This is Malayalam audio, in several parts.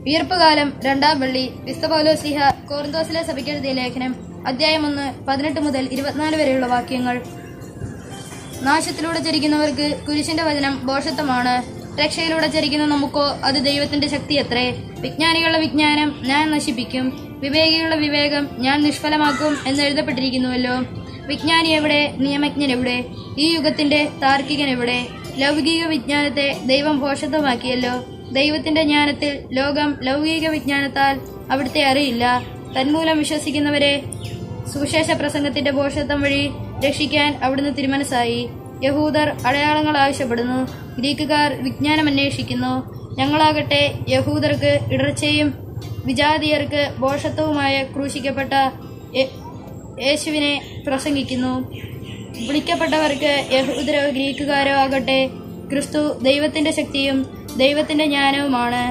ഉയർപ്പുകാലം രണ്ടാം വെള്ളി വിസ്തപൗലോസിഹ കോറിന്തോസിലെ സഭയ്ക്കെഴുതിയ ലേഖനം അധ്യായം ഒന്ന് പതിനെട്ട് മുതൽ ഇരുപത്തിനാല് വരെയുള്ള വാക്യങ്ങൾ നാശത്തിലൂടെ ചരിക്കുന്നവർക്ക് കുരിശിന്റെ വചനം ഭോഷത്വമാണ് രക്ഷയിലൂടെ ചരിക്കുന്ന നമുക്കോ അത് ദൈവത്തിന്റെ ശക്തിയത്രേ വിജ്ഞാനികളുടെ വിജ്ഞാനം ഞാൻ നശിപ്പിക്കും വിവേകികളുടെ വിവേകം ഞാൻ നിഷ്ഫലമാക്കും എന്ന് എഴുതപ്പെട്ടിരിക്കുന്നുവല്ലോ വിജ്ഞാനി എവിടെ നിയമജ്ഞൻ എവിടെ ഈ യുഗത്തിന്റെ താർക്കികൻ എവിടെ ലൗകിക വിജ്ഞാനത്തെ ദൈവം ഭോഷത്വമാക്കിയല്ലോ ദൈവത്തിന്റെ ജ്ഞാനത്തിൽ ലോകം ലൗകിക വിജ്ഞാനത്താൽ അവിടുത്തെ അറിയില്ല തന്മൂലം വിശ്വസിക്കുന്നവരെ സുവിശേഷ പ്രസംഗത്തിന്റെ ഭോഷത്വം വഴി രക്ഷിക്കാൻ അവിടുന്ന് തിരുമനസ്സായി യഹൂദർ അടയാളങ്ങൾ ആവശ്യപ്പെടുന്നു ഗ്രീക്കുകാർ വിജ്ഞാനം അന്വേഷിക്കുന്നു ഞങ്ങളാകട്ടെ യഹൂദർക്ക് ഇടർച്ചയും വിജാതീയർക്ക് ഭോഷത്വവുമായ ക്രൂശിക്കപ്പെട്ട യെ- യേശുവിനെ പ്രസംഗിക്കുന്നു വിളിക്കപ്പെട്ടവർക്ക് യഹൂദരോ ഗ്രീക്കുകാരോ ആകട്ടെ ക്രിസ്തു ദൈവത്തിന്റെ ശക്തിയും ദൈവത്തിന്റെ ജ്ഞാനവുമാണ്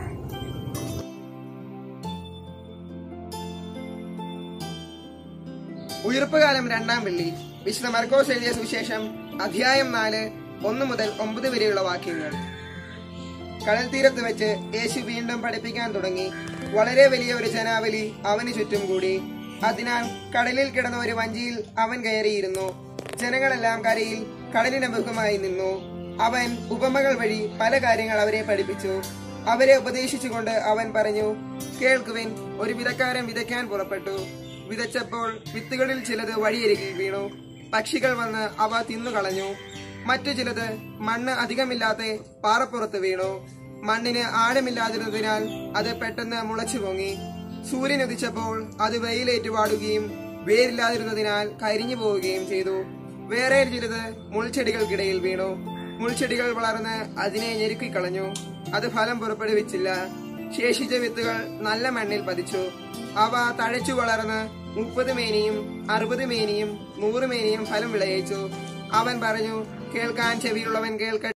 ഉയർപ്പുകാലം രണ്ടാം വെള്ളി വിശുദ്ധ മർക്കോസ് എഴുതിയ സുവിശേഷം അധ്യായം നാല് ഒന്ന് മുതൽ ഒമ്പത് വരെയുള്ള വാക്യങ്ങൾ കടൽ തീരത്ത് വെച്ച് യേശു വീണ്ടും പഠിപ്പിക്കാൻ തുടങ്ങി വളരെ വലിയ ഒരു ജനാവലി അവന് ചുറ്റും കൂടി അതിനാൽ കടലിൽ കിടന്ന ഒരു വഞ്ചിയിൽ അവൻ കയറിയിരുന്നു ജനങ്ങളെല്ലാം കരയിൽ കടലിനമുഖമായി നിന്നു അവൻ ഉപമകൾ വഴി പല കാര്യങ്ങൾ അവരെ പഠിപ്പിച്ചു അവരെ ഉപദേശിച്ചുകൊണ്ട് അവൻ പറഞ്ഞു കേൾക്കുവിൻ ഒരു വിതക്കാരൻ വിതയ്ക്കാൻ പുറപ്പെട്ടു വിതച്ചപ്പോൾ വിത്തുകളിൽ ചിലത് വഴിയരികിൽ വീണു പക്ഷികൾ വന്ന് അവ തിന്നുകളഞ്ഞു മറ്റു ചിലത് മണ്ണ് അധികമില്ലാത്ത പാറപ്പുറത്ത് വീണു മണ്ണിന് ആഴമില്ലാതിരുന്നതിനാൽ അത് പെട്ടെന്ന് മുളച്ചു പൊങ്ങി സൂര്യൻ ഉദിച്ചപ്പോൾ അത് വെയിലേറ്റ് വാടുകയും വേരില്ലാതിരുന്നതിനാൽ കരിഞ്ഞു പോവുകയും ചെയ്തു വേറെ ചിലത് മുൾച്ചെടികൾക്കിടയിൽ വീണു മുൾച്ചെടികൾ വളർന്ന് അതിനെ ഞെരുക്കിക്കളഞ്ഞു അത് ഫലം പുറപ്പെടുവിച്ചില്ല ശേഷിച്ച വിത്തുകൾ നല്ല മണ്ണിൽ പതിച്ചു അവ തഴച്ചു വളർന്ന് മുപ്പത് മേനിയും അറുപത് മേനിയും നൂറ് മേനിയും ഫലം വിളയിച്ചു അവൻ പറഞ്ഞു കേൾക്കാൻ ചെവിയുള്ളവൻ കേൾക്ക